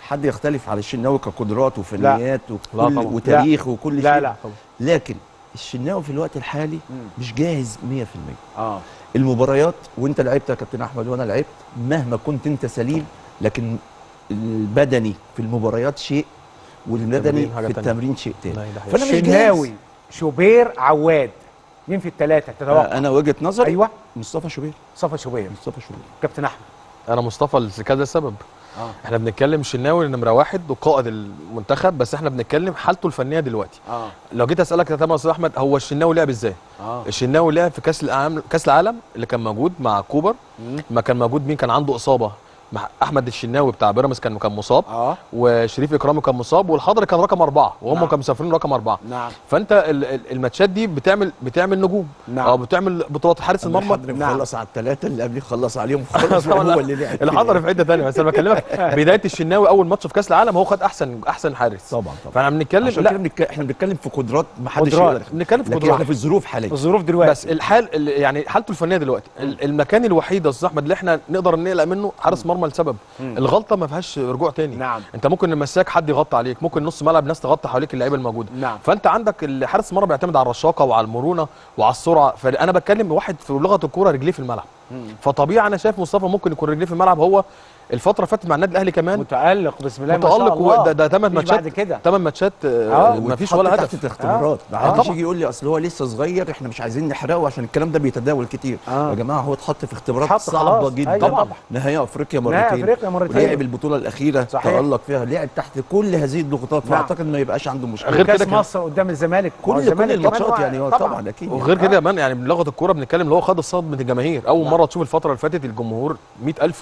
حد يختلف على الشناوي كقدرات وفنيات لا وكل طبعا. وتاريخ وكل لا شيء لا لكن الشناوي في الوقت الحالي مم. مش جاهز 100% اه المباريات وانت لعبت يا كابتن احمد وانا لعبت مهما كنت انت سليم لكن البدني في المباريات شيء والبدني التمرين حاجة في تانية. التمرين شيء تاني لا، ده حقيقي. فانا مش شناوي جاهز شوبير عواد مين في الثلاثه تتوقع آه، انا وجهه نظري ايوه مصطفى شوبير مصطفى شوبير مصطفى شوبير كابتن احمد انا مصطفى لكذا سبب اه احنا بنتكلم الشناوي نمره واحد وقائد المنتخب بس احنا بنتكلم حالته الفنيه دلوقتي اه لو جيت اسالك يا تامر استاذ احمد هو الشناوي لعب ازاي اه الشناوي لعب في كاس العالم كاس العالم اللي كان موجود مع كوبر مم. ما كان موجود مين كان عنده اصابه مع احمد الشناوي بتاع بيراميدز كان كان مصاب اه وشريف اكرامي كان مصاب والحضري كان رقم اربعه وهم نعم. كانوا مسافرين رقم اربعه نعم فانت ال- ال- الماتشات دي بتعمل بتعمل نجوم نعم. اه بتعمل بطولات حارس المرمى الحضري نعم. مخلص على الثلاثه اللي قبليه خلص عليهم خلص طبعاً لا. هو اللي لعب الحضري في حته ثانيه بس انا بكلمك بدايه الشناوي اول ماتش في كاس العالم هو خد احسن احسن حارس طبعا طبعا فاحنا بنتكلم عشان لا كده بنتك... احنا بنتكلم في قدرات ما حدش قدرات. يقدر بنتكلم في لكن قدرات احنا في الظروف حاليا الظروف دلوقتي بس الحال ال- يعني حالته الفنيه دلوقتي ال- المكان الوحيد يا استاذ احمد اللي احنا نقدر نقلق منه حارس مرمى لسبب مم. الغلطه ما فيهاش رجوع تاني نعم انت ممكن المساك حد يغطي عليك ممكن نص ملعب ناس تغطي حواليك اللعيبه الموجوده نعم فانت عندك الحارس المرمى بيعتمد على الرشاقه وعلى المرونه وعلى السرعه فانا بتكلم واحد في لغه الكوره رجليه في الملعب مم. فطبيعي انا شايف مصطفى ممكن يكون رجليه في الملعب هو الفتره اللي فاتت مع النادي الاهلي كمان متالق بسم الله ما شاء متالق الله وده ده 8 مفيش ماتشات بعد كده 8 ماتشات آه، ما فيش واتحط ولا تحت هدف الاختبارات ما آه. حدش طبعا. يجي يقول لي اصل هو لسه صغير احنا مش عايزين نحرقه عشان الكلام ده بيتداول كتير آه. يا جماعه هو اتحط في اختبارات اتحط صعبه خلاص. جدا أيوة طبعا. نهائي افريقيا نهائي مرتين أفريقيا مرتين. ولعب البطوله الاخيره صحيح. تالق فيها لعب تحت كل هذه الضغوطات نعم. فاعتقد ما يبقاش عنده مشكله غير كاس كده كمان. مصر قدام الزمالك ما هو كل كل الزمالك كمان الماتشات هو- يعني هو طبعا اكيد يعني. وغير كده كمان يعني بلغه الكوره بنتكلم اللي هو خد الصدمه الجماهير اول نعم. مره تشوف الفتره اللي فاتت الجمهور 100000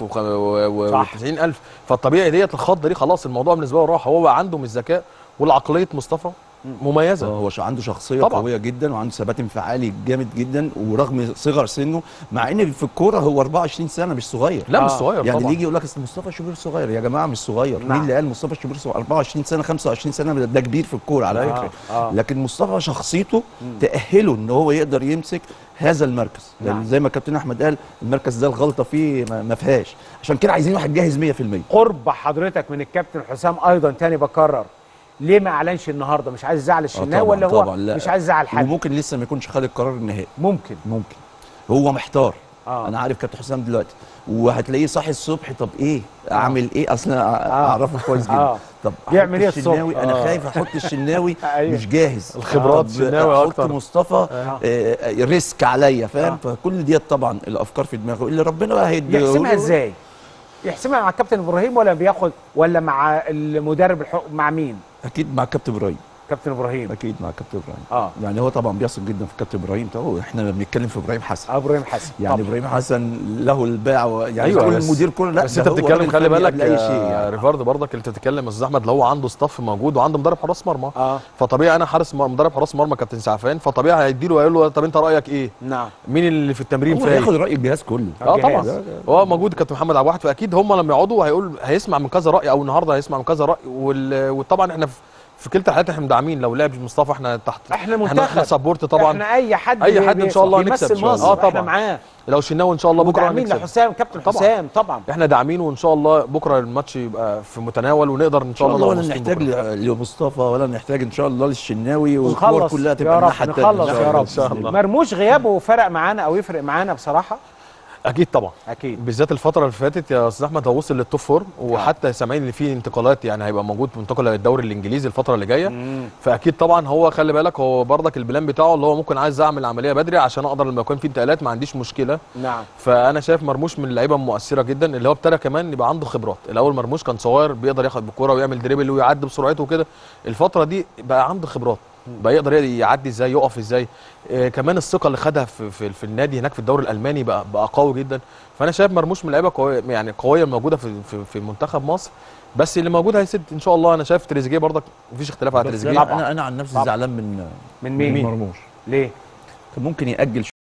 و صح. 90000 فالطبيعي ديت الخضه دي خلاص الموضوع بالنسبه له راح هو بقى عنده من الذكاء والعقليه مصطفى مميزه هو ش- عنده شخصيه طبعاً. قويه جدا وعنده ثبات انفعالي جامد جدا ورغم صغر سنه مع ان في الكوره هو 24 سنه مش صغير لا مش آه. صغير يعني اللي طبعا يجي يقول لك اصل مصطفى شوبير صغير يا جماعه مش صغير نعم. مين اللي قال مصطفى شوبير صغير 24 سنه 25 سنه ده- ده كبير في الكوره على آه، فكره آه. لكن مصطفى شخصيته تاهله ان هو يقدر يمسك هذا المركز نعم. يعني زي ما كابتن احمد قال المركز ده الغلطه فيه ما ما فيهاش عشان كده عايزين واحد جاهز 100% قرب حضرتك من الكابتن حسام ايضا تاني بكرر ليه ما اعلنش النهارده مش عايز يزعل آه الشناوي طبعاً، ولا هو طبعاً، لا. مش عايز يزعل حد وممكن لسه ما يكونش خد القرار النهائي ممكن ممكن هو محتار آه. انا عارف كابتن حسام دلوقتي وهتلاقيه صاحي الصبح طب ايه اعمل ايه اصلا اعرفه كويس جدا آه. طب يعمل أحط إيه الصبح؟ الشناوي انا آه. خايف احط الشناوي أيوه. مش جاهز الخبرات طب الشناوي احط أكتر. مصطفى آه. آه، ريسك عليا فاهم آه. فكل ديت طبعا الافكار في دماغه اللي ربنا بقى هيديه يحسمها ازاي يحسمها مع الكابتن ابراهيم ولا بياخد ولا مع المدرب الحق مع مين اكيد مع كابتن ابراهيم كابتن ابراهيم اكيد مع كابتن ابراهيم اه يعني هو طبعا بيثق جدا في كابتن ابراهيم طبعا احنا بنتكلم في ابراهيم حسن آه، ابراهيم حسن يعني طبعاً. ابراهيم حسن له الباع و- يعني أيوة، تقول بس- المدير كله لا بس ده انت هو بتتكلم راجل خلي فني بالك قبل اي شيء يا يعني. ريفارد برضك انت بتتكلم يا استاذ احمد اللي هو عنده ستاف موجود وعنده مدرب حراس مرمى اه فطبيعي انا حارس مر- مدرب حراس مرمى كابتن سعفان فطبيعي هيديله هيقول له طب انت رايك ايه نعم مين اللي في التمرين هو فايق ياخد راي الجهاز كله اه الجهاز. طبعا هو موجود كابتن محمد عبد الواحد فاكيد هم لما يقعدوا هيقول هيسمع من كذا راي او النهارده هيسمع من كذا راي وال- وطبعا احنا في في كلتا الحالات احنا مدعمين لو لعب مصطفى احنا تحت احنا احنا منتخب احنا سبورت طبعا احنا اي حد أي حد إن شاء الله بيمثل نكسب إن شاء الله. مصر آه، طبعاً. احنا معاه لو شناوي ان شاء الله بكره وداعمين هنكسب لحسام كابتن طبعاً. حسام طبعا احنا داعمين وان شاء الله بكره الماتش يبقى في متناول ونقدر ان ان شاء شاء الله الله نبقى ولا مبسوطين نحتاج بكرة. ل- لمصطفى ولا نحتاج ان شاء الله للشناوي والكور ونخلص كلها يا تبقى رب الناحيه التانية نخلص إن شاء يا الله. رب إن شاء الله. مرموش غيابه فرق معانا او يفرق معانا بصراحه اكيد طبعا اكيد بالذات الفتره اللي فاتت يا استاذ احمد هو وصل للتوب فور وحتى سامعين ان في انتقالات يعني هيبقى موجود منتقل للدوري الانجليزي الفتره اللي جايه مم. فاكيد طبعا هو خلي بالك هو برضك البلان بتاعه اللي هو ممكن عايز اعمل عمليه بدري عشان اقدر لما يكون في انتقالات ما عنديش مشكله نعم فانا شايف مرموش من اللعيبه المؤثره جدا اللي هو ابتدى كمان يبقى عنده خبرات الاول مرموش كان صغير بيقدر ياخد بالكوره ويعمل دريبل ويعدي بسرعته وكده الفتره دي بقى عنده خبرات بقى يقدر يعدي ازاي يقف ازاي آه كمان الثقه اللي خدها في, في, في النادي هناك في الدوري الالماني بقى بقى قوي جدا فانا شايف مرموش من اللعيبه قويه يعني قويه موجوده في, في في منتخب مصر بس اللي موجود هيسد ان شاء الله انا شايف تريزيجيه برضك مفيش اختلاف على بس تريزيجيه انا انا عن نفسي طبعاً. زعلان من من من مين مرموش ليه كان ممكن ياجل